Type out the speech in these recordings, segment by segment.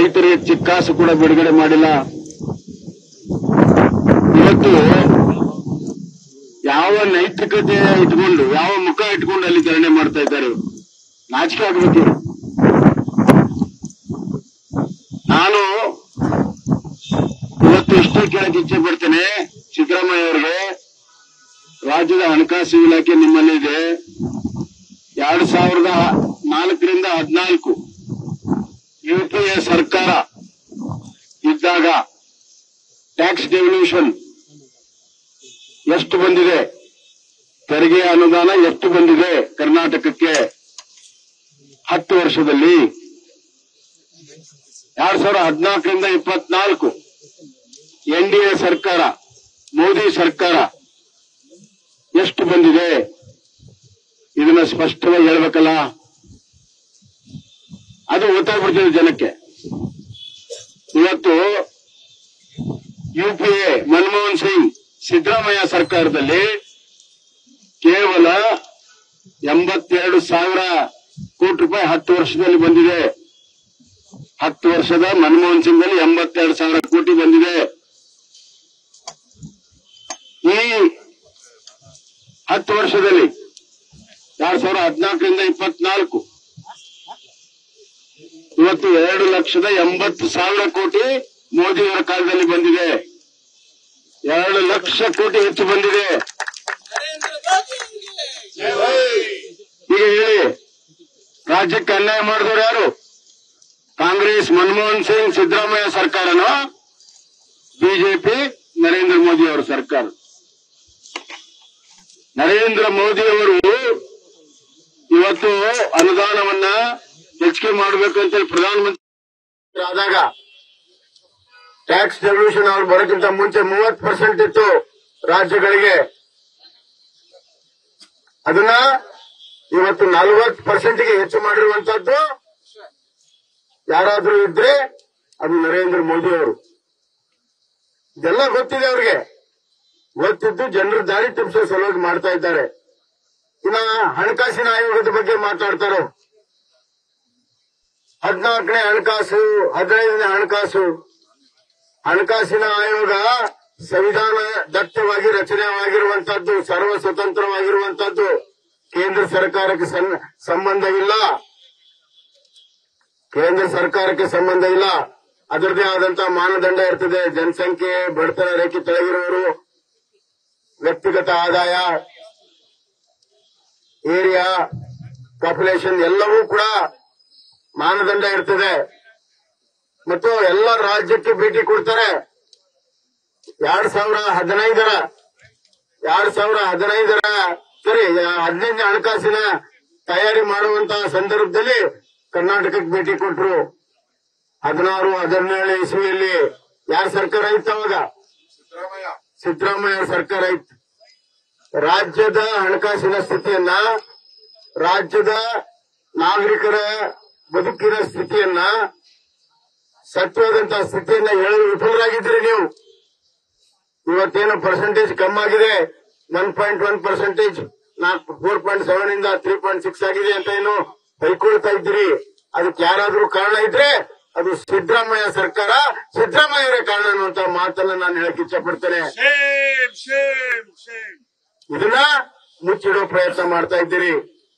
ರೈತರಿಗೆ ಚಿಕ್ಕಾಸು ಕೂಡ ಬಿಡುಗಡೆ ಮಾಡಿಲ್ಲ ಇವತ್ತು ಯಾವ ನೈತಿಕತೆ ಇಟ್ಕೊಂಡು ಯಾವ ಮುಖ ಇಟ್ಕೊಂಡು ಅಲ್ಲಿ ಧರಣಿ ಮಾಡ್ತಾ ಇದ್ದಾರೆ ಇವ್ರು? ನಾಚಿಕೆ ಆಗಬೇಕು ಇವ್ರು. ನಾನು ಇವತ್ತು ಇಷ್ಟೇ ಕೇಳಕ್ಕೆ ಇಚ್ಛೆ ಪಡ್ತೇನೆ ಸಿದ್ದರಾಮಯ್ಯ ಅವರಿಗೆ ರಾಜ್ಯದ ಹಣಕಾಸು ಇಲಾಖೆ ನಿಮ್ಮಲ್ಲಿದೆ ಎರಡ್ ಸಾವಿರದ ನಾಲ್ಕರಿಂದ ಹದಿನಾಲ್ಕು ಯುಪಿಎ ಸರ್ಕಾರ ಇದ್ದಾಗ ಟ್ಯಾಕ್ಸ್ ಡೆವಲ್ಯೂಷನ್ ಎಷ್ಟು ಬಂದಿದೆ ತೆರಿಗೆ ಅನುದಾನ ಎಷ್ಟು ಬಂದಿದೆ ಕರ್ನಾಟಕಕ್ಕೆ ಹತ್ತು ವರ್ಷದಲ್ಲಿ ಎರಡ್ ಸಾವಿರದ ಹದಿನಾಲ್ಕರಿಂದ ಇಪ್ಪತ್ನಾಲ್ಕು ಎನ್ ಡಿ ಎ ಸರ್ಕಾರ ಮೋದಿ ಸರ್ಕಾರ ಎಷ್ಟು ಬಂದಿದೆ ಇದನ್ನ ಸ್ಪಷ್ಟವಾಗಿ ಹೇಳ್ಬೇಕಲ್ಲ ಅದು ಗೊತ್ತಾಗ್ಬಿಡ್ತದೆ ಜನಕ್ಕೆ ಇವತ್ತು ಯುಪಿಎ ಮನಮೋಹನ್ ಸಿಂಗ್ ಸಿದ್ದರಾಮಯ್ಯ ಸರ್ಕಾರದಲ್ಲಿ ಕೇವಲ ಎಂಬತ್ತೆರಡು ಸಾವಿರ ಕೋಟಿ ರೂಪಾಯಿ ಹತ್ತು ವರ್ಷದಲ್ಲಿ ಬಂದಿದೆ ಹತ್ತು ವರ್ಷದ ಮನಮೋಹನ್ ಸಿಂಗ್ ಅಲ್ಲಿ ಎಂಬತ್ತೆರಡು ಸಾವಿರ ಕೋಟಿ ಬಂದಿದೆ ಈ ಹತ್ತು ವರ್ಷದಲ್ಲಿ ಎರಡ್ ಸಾವಿರದ ಹದಿನಾಲ್ಕರಿಂದ ಇಪ್ಪತ್ನಾಲ್ಕು ಇವತ್ತು ಎರಡು ಲಕ್ಷದ ಎಂಬತ್ತು ಸಾವಿರ ಕೋಟಿ ಮೋದಿಯವರ ಕಾಲದಲ್ಲಿ ಬಂದಿದೆ ಎರಡು ಲಕ್ಷ ಕೋಟಿ ಹೆಚ್ಚು ಬಂದಿದೆ ಈಗ ಹೇಳಿ ರಾಜ್ಯಕ್ಕೆ ಅನ್ಯಾಯ ಮಾಡಿದವರು ಯಾರು ಕಾಂಗ್ರೆಸ್ ಮನಮೋಹನ್ ಸಿಂಗ್ ಸಿದ್ದರಾಮಯ್ಯ ಸರ್ಕಾರನೋ ಬಿಜೆಪಿ ನರೇಂದ್ರ ಮೋದಿ ಅವರ ಸರ್ಕಾರ ನರೇಂದ್ರ ಮೋದಿ ಅವರು ಇವತ್ತು ಅನುದಾನವನ್ನ ಹೆಚ್ಚಿಗೆ ಮಾಡಬೇಕು ಅಂತೇಳಿ ಪ್ರಧಾನಮಂತ್ರಿ ಆದಾಗ ಟ್ಯಾಕ್ಸ್ ಡೆವಲ್ಯೂಷನ್ ಅವ್ರು ಬರೋಕ್ಕಿಂತ ಮುಂಚೆ ಮೂವತ್ತು ಪರ್ಸೆಂಟ್ ಇತ್ತು ರಾಜ್ಯಗಳಿಗೆ ಅದನ್ನ ಇವತ್ತು ನಲವತ್ತು ಪರ್ಸೆಂಟ್ಗೆ ಹೆಚ್ಚು ಮಾಡಿರುವಂತದ್ದು ಯಾರಾದ್ರೂ ಇದ್ರೆ ಅದು ನರೇಂದ್ರ ಮೋದಿ ಅವರು ಇದೆಲ್ಲ ಗೊತ್ತಿದೆ ಅವ್ರಿಗೆ ಗೊತ್ತಿದ್ದು ಜನರು ದಾರಿ ತಪ್ಪಿಸೋ ಸಲುವಾಗಿ ಮಾಡ್ತಾ ಇದ್ದಾರೆ ಇನ್ನ ಹಣಕಾಸಿನ ಆಯೋಗದ ಬಗ್ಗೆ ಮಾತಾಡ್ತಾರೋ ಹದಿನಾಲ್ಕನೇ ಹಣಕಾಸು ಹದಿನೈದನೇ ಹಣಕಾಸು ಹಣಕಾಸಿನ ಆಯೋಗ ಸಂವಿಧಾನ ದತ್ತವಾಗಿ ರಚನೆವಾಗಿರುವಂತದ್ದು ಸರ್ವ ಸ್ವತಂತ್ರವಾಗಿರುವಂತದ್ದು ಕೇಂದ್ರ ಸರ್ಕಾರಕ್ಕೆ ಸನ್- ಸಂಬಂಧವಿಲ್ಲ ಕೇಂದ್ರ ಸರ್ಕಾರಕ್ಕೆ ಸಂಬಂಧ ಇಲ್ಲ ಅದರದೇ ಆದಂತಹ ಮಾನದಂಡ ಇರ್ತದೆ ಜನಸಂಖ್ಯೆ ಬಡತನ ರೇಖೆ ಕೆಳಗಿರುವವರು ವ್ಯಕ್ತಿಗತ ಆದಾಯ ಏರಿಯಾ ಪಾಪ್ಯುಲೇಷನ್ ಎಲ್ಲವೂ ಕೂಡ ಮಾನದಂಡ ಇರ್ತದೆ ಮತ್ತು ಎಲ್ಲ ರಾಜ್ಯಕ್ಕೆ ಭೇಟಿ ಕೊಡ್ತಾರೆ ಎರಡ್ ಸಾವಿರ ಹದಿನೈದರ ಎರಡ್ ಸಾವಿರ ಹದಿನೈದರ ಸರಿ ಹದಿನೈದನೇ ಹಣಕಾಸಿನ ತಯಾರಿ ಮಾಡುವಂತಹ ಸಂದರ್ಭದಲ್ಲಿ ಕರ್ನಾಟಕಕ್ಕೆ ಭೇಟಿ ಕೊಟ್ರು ಹದಿನಾರು ಹದಿನೇಳು ಇಸ್ವಿಯಲ್ಲಿ ಯಾರ ಸರ್ಕಾರ ಇತ್ತು ಅವಾಗ ಸಿದ್ದರಾಮಯ್ಯ ಅವ್ರ ಸರ್ಕಾರ ಇತ್ತು ರಾಜ್ಯದ ಹಣಕಾಸಿನ ಸ್ಥಿತಿಯನ್ನ ರಾಜ್ಯದ ನಾಗರಿಕರ ಬದುಕಿನ ಸ್ಥಿತಿಯನ್ನ ಸತ್ಯವಾದಂತಹ ಸ್ಥಿತಿಯನ್ನ ಹೇಳಲು ವಿಫಲರಾಗಿದ್ದೀರಿ ನೀವು ಇವತ್ತೇನು ಪರ್ಸೆಂಟೇಜ್ ಕಮ್ಮಿ ಆಗಿದೆ ಒನ್ ಪಾಯಿಂಟ್ ಒನ್ ಪರ್ಸೆಂಟೇಜ್ ನಾಲ್ಕು ಫೋರ್ ಪಾಯಿಂಟ್ ಸೆವೆನ್ ಇಂದ ತ್ರೀ ಪಾಯಿಂಟ್ ಸಿಕ್ಸ್ ಆಗಿದೆ ಅಂತ ಏನು ಬೈಕೊಳ್ತಾ ಇದ್ದೀರಿ ಅದಕ್ಕೆ ಯಾರಾದ್ರೂ ಕಾರಣ ಇದ್ರೆ ಅದು ಸಿದ್ದರಾಮಯ್ಯ ಸರ್ಕಾರ ಸಿದ್ದರಾಮಯ್ಯವರೇ ಕಾರಣ ಅನ್ನುವಂತ ಮಾತನ್ನ ನಾನು ಹೇಳಕ್ ಇಚ್ಛಪಡ್ತೇನೆ Shame, shame, shame. ಇದನ್ನ ಮುಚ್ಚಿಡೋ ಪ್ರಯತ್ನ ಮಾಡ್ತಾ ಇದ್ದೀರಿ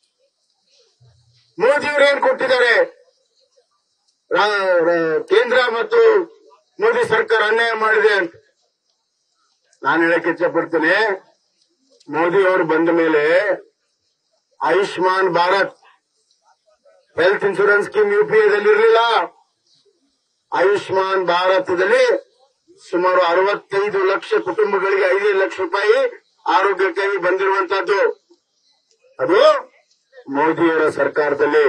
ಮೋದಿಯವರು ಏನ್ ಕೊಟ್ಟಿದ್ದಾರೆ ರಾ- ರಾ- ಕೇಂದ್ರ ಮತ್ತು ಮೋದಿ ಸರ್ಕಾರ ಅನ್ಯಾಯ ಮಾಡಿದೆ ಅಂತ ನಾನು ಹೇಳಕ್ ಇಚ್ಛಪಡ್ತೇನೆ ಮೋದಿ ಅವರು ಬಂದ ಮೇಲೆ Ayushman Bharat health insurance scheme ಯುಪಿಎದಲ್ಲಿ ಇರಲಿಲ್ಲ ಆಯುಷ್ಮಾನ್ ಭಾರತದಲ್ಲಿ ಸುಮಾರು ಅರವತ್ತೈದು ಲಕ್ಷ ಕುಟುಂಬಗಳಿಗೆ ಐದು ಲಕ್ಷ ರೂಪಾಯಿ ಆರೋಗ್ಯಕ್ಕಾಗಿ ಬಂದಿರುವಂತಹದ್ದು ಅದು ಮೋದಿಯವರ ಸರ್ಕಾರದಲ್ಲಿ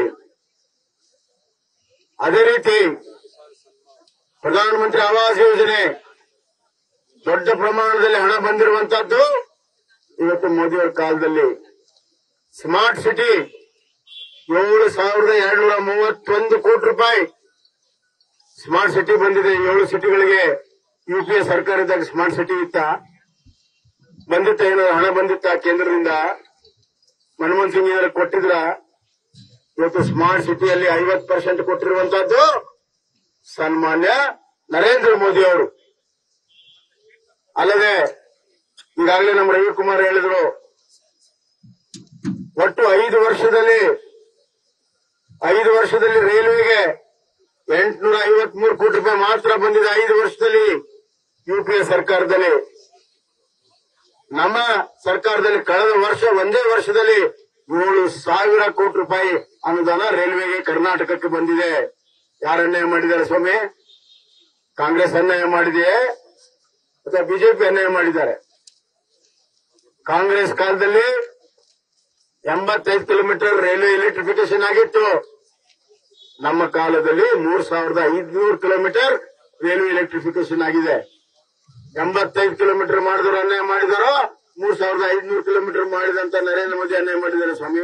ಅದೇ ರೀತಿ ಪ್ರಧಾನಮಂತ್ರಿ ಆವಾಸ್ ಯೋಜನೆ ದೊಡ್ಡ ಪ್ರಮಾಣದಲ್ಲಿ ಹಣ ಬಂದಿರುವಂತಹದ್ದು ಇವತ್ತು ಮೋದಿಯವರ ಕಾಲದಲ್ಲಿ ಸ್ಮಾರ್ಟ್ ಸಿಟಿ ಏಳು ಸಾವಿರದ ಎರಡ್ನೂರ ಮೂವತ್ತೊಂದು ಕೋಟಿ ರೂಪಾಯಿ ಸ್ಮಾರ್ಟ್ ಸಿಟಿ ಬಂದಿದೆ ಏಳು ಸಿಟಿಗಳಿಗೆ ಯುಪಿಎ ಸರ್ಕಾರದಾಗ ಸ್ಮಾರ್ಟ್ ಸಿಟಿ ಇತ್ತ ಬಂದಿತ್ತ ಏನೋ ಹಣ ಬಂದಿತ್ತ ಕೇಂದ್ರದಿಂದ ಮನಮೋಹನ್ ಸಿಂಗ್ ಏನಾದ್ರು ಕೊಟ್ಟಿದ್ರ ಇವತ್ತು ಸ್ಮಾರ್ಟ್ ಸಿಟಿಯಲ್ಲಿ ಐವತ್ತು ಪರ್ಸೆಂಟ್ ಕೊಟ್ಟಿರುವಂತಹದ್ದು ಸನ್ಮಾನ್ಯ ನರೇಂದ್ರ ಮೋದಿ ಅವರು ಅಲ್ಲದೆ ಈಗಾಗಲೇ ನಮ್ಮ ರವಿಕುಮಾರ್ ಹೇಳಿದ್ರು ಒಟ್ಟು ಐದು ವರ್ಷದಲ್ಲಿ ಐದು ವರ್ಷದಲ್ಲಿ ರೈಲ್ವೆಗೆ ಎಂಟುನೂರ ಐವತ್ಮೂರು ಕೋಟಿ ರೂಪಾಯಿ ಮಾತ್ರ ಬಂದಿದೆ ಐದು ವರ್ಷದಲ್ಲಿ ಯುಪಿಎ ಸರ್ಕಾರದಲ್ಲಿ ನಮ್ಮ ಸರ್ಕಾರದಲ್ಲಿ ಕಳೆದ ವರ್ಷ ಒಂದೇ ವರ್ಷದಲ್ಲಿ ಏಳು ಸಾವಿರ ಕೋಟಿ ರೂಪಾಯಿ ಅನುದಾನ ರೈಲ್ವೆಗೆ ಕರ್ನಾಟಕಕ್ಕೆ ಬಂದಿದೆ ಯಾರು ಅನ್ಯಾಯ ಮಾಡಿದ್ದಾರೆ ಸ್ವಾಮಿ ಕಾಂಗ್ರೆಸ್ ಅನ್ಯಾಯ ಮಾಡಿದೆಯೇ ಅಥವಾ ಬಿಜೆಪಿ ಅನ್ಯಾಯ ಮಾಡಿದ್ದಾರೆ ಕಾಂಗ್ರೆಸ್ ಕಾಲದಲ್ಲಿ ಎಂಬತ್ತೈದು ಕಿಲೋಮೀಟರ್ ರೈಲ್ವೆ ಎಲೆಕ್ಟ್ರಿಫಿಕೇಶನ್ ಆಗಿತ್ತು ನಮ್ಮ ಕಾಲದಲ್ಲಿ ಮೂರ್ ಸಾವಿರದ ಐದ್ನೂರು ಕಿಲೋಮೀಟರ್ ರೈಲ್ವೆ ಎಲೆಕ್ಟ್ರಿಫಿಕೇಶನ್ ಆಗಿದೆ ಎಂಬತ್ತೈದು ಕಿಲೋಮೀಟರ್ ಮಾಡಿದವರು ಅನ್ಯಾಯ ಮಾಡಿದಾರೋ ಮೂರ್ ಸಾವಿರದ ಐದ್ನೂರು ಕಿಲೋಮೀಟರ್ ಮಾಡಿದಂತ ನರೇಂದ್ರ ಮೋದಿ ಅನ್ಯಾಯ ಮಾಡಿದ್ದಾರೆ ಸ್ವಾಮಿ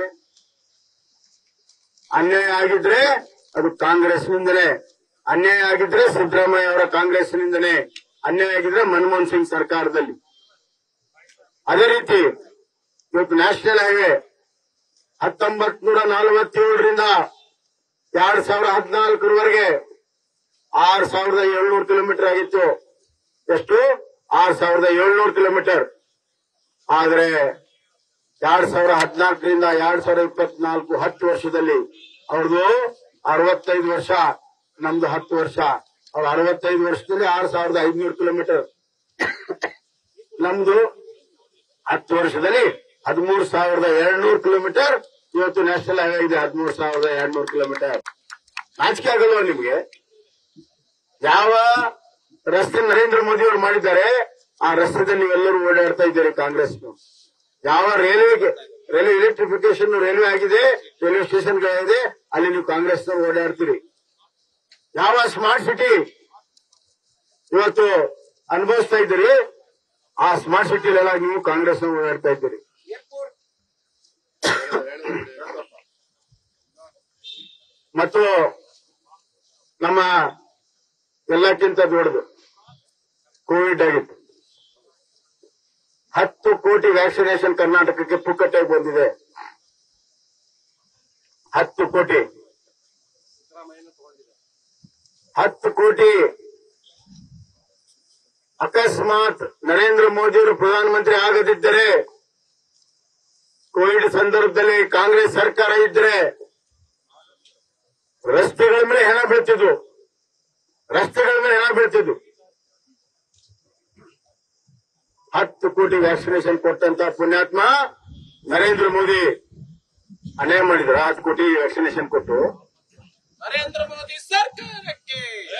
ಅನ್ಯಾಯ ಆಗಿದ್ರೆ ಅದು ಕಾಂಗ್ರೆಸ್ನಿಂದಲೇ ಅನ್ಯಾಯ ಆಗಿದ್ರೆ ಸಿದ್ದರಾಮಯ್ಯ ಅವರ ಕಾಂಗ್ರೆಸ್ನಿಂದನೇ ಅನ್ಯಾಯ ಆಗಿದ್ರೆ ಮನಮೋಹನ್ ಸಿಂಗ್ ಸರ್ಕಾರದಲ್ಲಿ ಅದೇ ರೀತಿ ಇವತ್ತು ನ್ಯಾಷನಲ್ ಹೈವೇ ಹತ್ತೊಂಬತ್ ನೂರ ನಲವತ್ತೇಳರಿಂದ ಎರಡ್ ಸಾವಿರದ ಹದಿನಾಲ್ಕರವರೆಗೆ ಆರ್ ಸಾವಿರದ ಏಳ್ನೂರು ಕಿಲೋಮೀಟರ್ ಆಗಿತ್ತು ಎಷ್ಟು ಆರ್ ಸಾವಿರದ ಏಳ್ನೂರು ಕಿಲೋಮೀಟರ್ ಆದ್ರೆ ಎರಡ್ ಸಾವಿರ ಹದಿನಾಲ್ಕರಿಂದ ಎರಡ್ ಸಾವಿರದ ಇಪ್ಪತ್ನಾಲ್ಕು ಹತ್ತು ವರ್ಷದಲ್ಲಿ ಅವ್ರದ್ದು ಅರವತ್ತೈದು ವರ್ಷ ನಮ್ದು ಹತ್ತು ವರ್ಷ ಅವ್ರ ಅರವತ್ತೈದು ವರ್ಷದಲ್ಲಿ ಆರು ಸಾವಿರದ ಐದ್ನೂರು ಕಿಲೋಮೀಟರ್ ನಮ್ದು ಹತ್ತು ವರ್ಷದಲ್ಲಿ ಹದಿಮೂರು ಸಾವಿರದ ಎರಡ್ನೂರು ಕಿಲೋಮೀಟರ್ ಇವತ್ತು ನ್ಯಾಷನಲ್ ಹೈವೇ ಇದೆ ಹದಿಮೂರು ಸಾವಿರದ ಎರಡ್ನೂರು ಕಿಲೋಮೀಟರ್ ನಾಚಿಕೆ ಆಗಲ್ವಾ ನಿಮ್ಗೆ ಯಾವ ರಸ್ತೆ ನರೇಂದ್ರ ಮೋದಿ ಅವರು ಮಾಡಿದ್ದಾರೆ ಆ ರಸ್ತೆದಲ್ಲಿ ನೀವೆಲ್ಲರೂ ಓಡಾಡ್ತಾ ಇದ್ದೀರಿ ಕಾಂಗ್ರೆಸ್ ಯಾವ ರೈಲ್ವೆಗೆ ರೈಲ್ವೆ ಎಲೆಕ್ಟ್ರಿಫಿಕೇಶನ್ ರೈಲ್ವೆ ಆಗಿದೆ ರೈಲ್ವೆ ಸ್ಟೇಷನ್ಗಳಾಗಿದೆ ಅಲ್ಲಿ ನೀವು ಕಾಂಗ್ರೆಸ್ ಓಡಾಡ್ತೀರಿ ಯಾವ ಸ್ಮಾರ್ಟ್ ಸಿಟಿ ಇವತ್ತು ಅನುಭವಿಸ್ತಾ ಇದ್ದೀರಿ ಆ ಸ್ಮಾರ್ಟ್ ಸಿಟಿಲೆಲ್ಲ ನೀವು ಕಾಂಗ್ರೆಸ್ ಓಡಾಡ್ತಾ ಇದ್ದೀರಿ ಮತ್ತು ನಮ್ಮ ಎಲ್ಲಕ್ಕಿಂತ ದೊಡ್ಡದು ಕೋವಿಡ್ ಆಗಿತ್ತು ಹತ್ತು ಕೋಟಿ ವ್ಯಾಕ್ಸಿನೇಷನ್ ಕರ್ನಾಟಕಕ್ಕೆ ಪುಕ್ಕಟ್ಟಾಗಿ ಬಂದಿದೆ ಹತ್ತು ಕೋಟಿ ಹತ್ತು ಕೋಟಿ ಅಕಸ್ಮಾತ್ ನರೇಂದ್ರ ಮೋದಿ ಅವರು ಪ್ರಧಾನಮಂತ್ರಿ ಆಗದಿದ್ದರೆ ಕೋವಿಡ್ ಸಂದರ್ಭದಲ್ಲಿ ಕಾಂಗ್ರೆಸ್ ಸರ್ಕಾರ ಇದ್ರೆ ರಸ್ತೆಗಳ ಮೇಲೆ ಹೆಣ ಬೀಳ್ತಿದ್ವು ರಸ್ತೆಗಳ ಮೇಲೆ ಹೆಣ ಬೀಳ್ತಿದ್ವು ಹತ್ತು ಕೋಟಿ ವ್ಯಾಕ್ಸಿನೇಷನ್ ಕೊಟ್ಟಂತ ಪುಣ್ಯಾತ್ಮ ನರೇಂದ್ರ ಮೋದಿ ಅನ್ಯಾಯ ಮಾಡಿದ್ರ ಹತ್ತು ಕೋಟಿ ವ್ಯಾಕ್ಸಿನೇಷನ್ ಕೊಟ್ಟು ನರೇಂದ್ರ ಮೋದಿ ಸರ್ಕಾರಕ್ಕೆ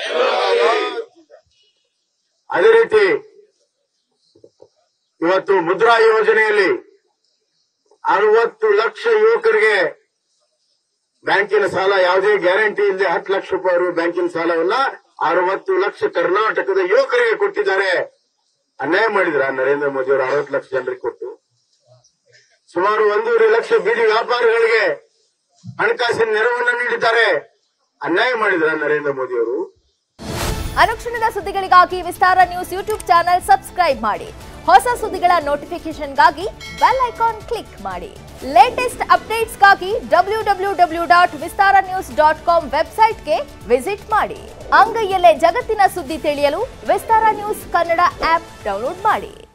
ಅದೇ ರೀತಿ ಇವತ್ತು ಮುದ್ರಾ ಯೋಜನೆಯಲ್ಲಿ ಅರವತ್ತು ಲಕ್ಷ ಯುವಕರಿಗೆ ಬ್ಯಾಂಕಿನ ಸಾಲ ಯಾವುದೇ ಗ್ಯಾರಂಟಿ ಇಲ್ಲದೆ ಹತ್ತು ಲಕ್ಷ ರೂಪಾಯಿ ಬ್ಯಾಂಕಿನ ಸಾಲವನ್ನ ಅರವತ್ತು ಲಕ್ಷ ಕರ್ನಾಟಕದ ಯುವಕರಿಗೆ ಕೊಟ್ಟಿದ್ದಾರೆ ಅನ್ಯಾಯ ಮಾಡಿದ್ರ ನರೇಂದ್ರ ಮೋದಿ ಅವರು ಅರವತ್ತು ಲಕ್ಷ ಜನರಿಗೆ ಕೊಟ್ಟು ಸುಮಾರು ಒಂದೂವರೆ ಲಕ್ಷ ಬೀದಿ ವ್ಯಾಪಾರಿಗಳಿಗೆ ಹಣಕಾಸಿನ ನೆರವನ್ನು ನೀಡಿದ್ದಾರೆ ಅನ್ಯಾಯ ಮಾಡಿದ್ರ ನರೇಂದ್ರ ಮೋದಿ ಅವರು ಅನುಕ್ಷಣದ ಸುದ್ದಿಗಳಿಗಾಗಿ Vistara news YouTube channel subscribe ಮಾಡಿ ಹೊಸ ಸುದ್ದಿಗಳ ನೋಟಿಫಿಕೇಶನ್ಗಾಗಿ ಬೆಲ್ ಐಕಾನ್ ಕ್ಲಿಕ್ ಮಾಡಿ ಲೇಟೆಸ್ಟ್ ಅಪ್ಡೇಟ್ಸ್ಗಾಗಿ W W W dot Vistara news dot com ವೆಬ್ಸೈಟ್ಗೆ ವಿಸಿಟ್ ಮಾಡಿ ಅಂಗೈಯಲ್ಲೇ ಜಗತ್ತಿನ ಸುದ್ದಿ ತಿಳಿಯಲು Vistara news Kannada app download ಮಾಡಿ